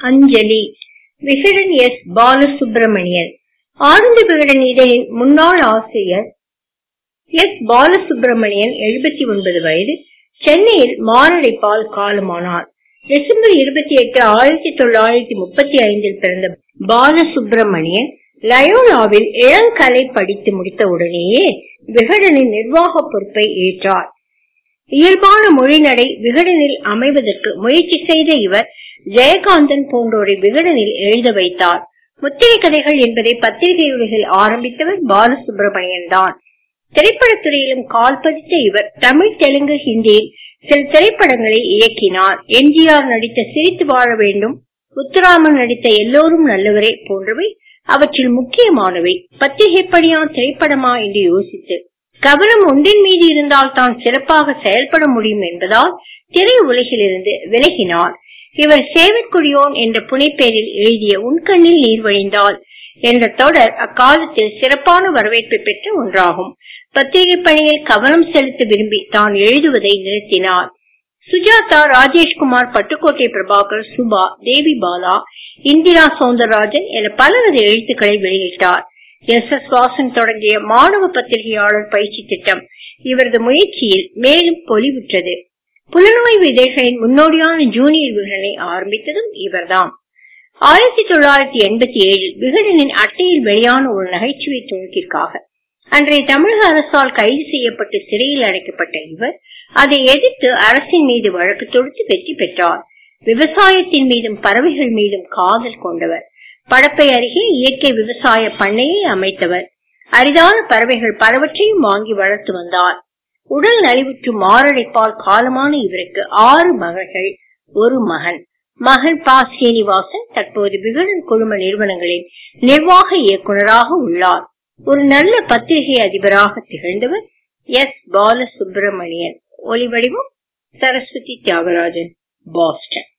அஞ்சலி Vikatan S Balasubramanian ஆனந்த விகடன் இதழின் முன்னாள் ஆசிரியர் எஸ் பாலசுப்ரமணியன் எழுபத்தி ஒன்பது வயது சென்னையில் மாரடைப்பால் காலமானார் டிசம்பர் இருபத்தி எட்டு ஆயிரத்தி தொள்ளாயிரத்தி முப்பத்தி ஐந்தில் பிறந்த பாலசுப்ரமணியன் லயோலாவில் இளங்கலை படித்து முடித்த உடனேயே விகடனின் நிர்வாக பொறுப்பை ஏற்றார் இயல்பான மொழிநடை விகடனில் அமைவதற்கு முயற்சி செய்த இவர் ஜெயகாந்தன் போன்றோரை விகடனில் எழுத வைத்தார் முத்திரை கதைகள் என்பதை பத்திரிகை உலகில் ஆரம்பித்தவர் பாலசுப்ரமணியன் தான் திரைப்படத்துறையிலும் கால் பதித்த இவர் தமிழ் தெலுங்கு ஹிந்தியில் சில திரைப்படங்களை இயக்கினார் எம்ஜிஆர் நடித்த சிரித்து வாழ வேண்டும் முத்துராமன் நடித்த எல்லோரும் நல்லவரே போன்றவை அவற்றில் முக்கியமானவை பத்திரிகைப்படியா திரைப்படமா என்று யோசித்து கவனம் ஒன்றின் மீது இருந்தால் தான் சிறப்பாக செயல்பட முடியும் என்பதால் திரை உலகிலிருந்து விலகினார் இவர் சேவற்குடியோன் என்ற புனைப்பெயரில் எழுதிய உன்கண்ணில் நீர் வழிந்தால் என்ற தொடர் அக்காலத்தில் சிறப்பான வரவேற்பை பெற்ற ஒன்றாகும் பத்திரிகை பணியில் கவனம் செலுத்த விரும்பி தான் எழுதுவதை நிறுத்தினார் சுஜாதா ராஜேஷ்குமார் பட்டுக்கோட்டை பிரபாகர் சுபா தேவி பாலா இந்திரா சௌந்தரராஜன் என பலரது எழுத்துக்களை வெளியிட்டார் எஸ் எஸ் வாசன் தொடங்கிய மாணவ பத்திரிகையாளர் பயிற்சி திட்டம் இவரது முயற்சியில் மேலும் பொலிவுற்றது புலனாய்வு இதழ்களின் முன்னோடியான ஜூனியர் விகடனை ஆரம்பித்ததும் இவர்தான் ஆயிரத்தி தொள்ளாயிரத்தி எண்பத்தி ஏழில் விகடனின் அட்டையில் வெளியான ஒரு நகைச்சுவை துணுக்கிற்காக அன்றைய தமிழக அரசால் கைது செய்யப்பட்டு சிறையில் அடைக்கப்பட்ட இவர் அதை எதிர்த்து அரசின் மீது வழக்கு தொடுத்து வெற்றி பெற்றார் விவசாயத்தின் மீதும் பறவைகள் மீதும் காதல் கொண்டவர் படப்பை அருகே இயற்கை விவசாய பண்ணையை அமைத்தவர் அரிதான பறவைகள் பலவற்றையும் வாங்கி வளர்த்து வந்தார் உடல் நலிவுற்று மாரடைப்பால் காலமான இவருக்கு ஆறு மகள்கள் ஒரு மகன் மகன் பா சீனிவாசன் தற்போது விகடன் குழும நிறுவனங்களின் நிர்வாக இயக்குநராக உள்ளார் ஒரு நல்ல பத்திரிகை அதிபராக திகழ்ந்தவர் எஸ் பாலசுப்ரமணியன் ஒலிவடிவம் சரஸ்வதி தியாகராஜன் பாஸ்டன்